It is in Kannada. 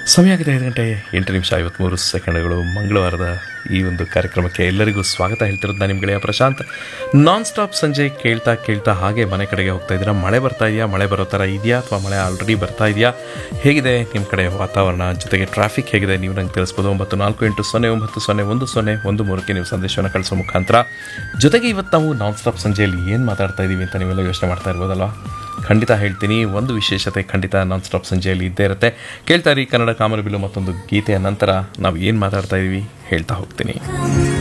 ಸಮಯ ಆಗಿದೆ ಐದು ಗಂಟೆ ಎಂಟು ನಿಮಿಷ ಐವತ್ತ್ಮೂರು ಸೆಕೆಂಡ್ಗಳು ಮಂಗಳವಾರದ ಈ ಒಂದು ಕಾರ್ಯಕ್ರಮಕ್ಕೆ ಎಲ್ಲರಿಗೂ ಸ್ವಾಗತ ಹೇಳ್ತಿರೋದು ನಾನು ನಿಮ್ಮ ಗೆಳೆಯ ಪ್ರಶಾಂತ್ ನಾನ್ ಸ್ಟಾಪ್ ಸಂಜೆ ಕೇಳ್ತಾ ಕೇಳ್ತಾ ಹಾಗೆ ಮನೆ ಕಡೆಗೆ ಹೋಗ್ತಾ ಇದ್ದೀರಾ ಮಳೆ ಬರ್ತಾ ಇದೆಯಾ ಮಳೆ ಬರೋ ಥರ ಇದೆಯಾ ಅಥವಾ ಮಳೆ ಆಲ್ರೆಡಿ ಬರ್ತಾ ಇದೆಯಾ ಹೇಗಿದೆ ನಿಮ್ಮ ಕಡೆ ವಾತಾವರಣ ಜೊತೆಗೆ ಟ್ರಾಫಿಕ್ ಹೇಗಿದೆ ನೀವು ನಂಗೆ ತಿಳಿಸ್ಬೋದು ಒಂಬತ್ತು ನಾಲ್ಕು ಎಂಟು ಸೊನ್ನೆ ಒಂಬತ್ತು ಸೊನ್ನೆ ಒಂದು ಸೊನ್ನೆ ಒಂದು ಮೂರಕ್ಕೆ ನೀವು ಸಂದೇಶವನ್ನು ಕಳಿಸೋ ಮುಖಾಂತರ ಜೊತೆಗೆ ಇವತ್ತು ನಾವು ನಾನ್ ಸ್ಟಾಪ್ ಸಂಜೆಯಲ್ಲಿ ಏನು ಮಾತಾಡ್ತಾ ಇದ್ದೀವಿ ಅಂತ ನೀವೆಲ್ಲ ಯೋಚನೆ ಮಾಡ್ತಾ ಇರ್ಬೋದಲ್ವಾ ಖಂಡಿತ ಹೇಳ್ತೀನಿ ಒಂದು ವಿಶೇಷತೆ ಖಂಡಿತ ನಾನ್ ಸ್ಟಾಪ್ ಸಂಜೆಯಲ್ಲಿ ಇದ್ದೇ ಇರುತ್ತೆ ಕೇಳ್ತಾ ಇರಿ ಕನ್ನಡ ಕಾಮರಬಿಲ್ಲು ಮತ್ತೊಂದು ಗೀತೆಯ ನಂತರ ನಾವು ಏನು ಮಾತಾಡ್ತಾ ಇದ್ದೀವಿ ಹೇಳ್ತಾ ಹೋಗ್ತೀನಿ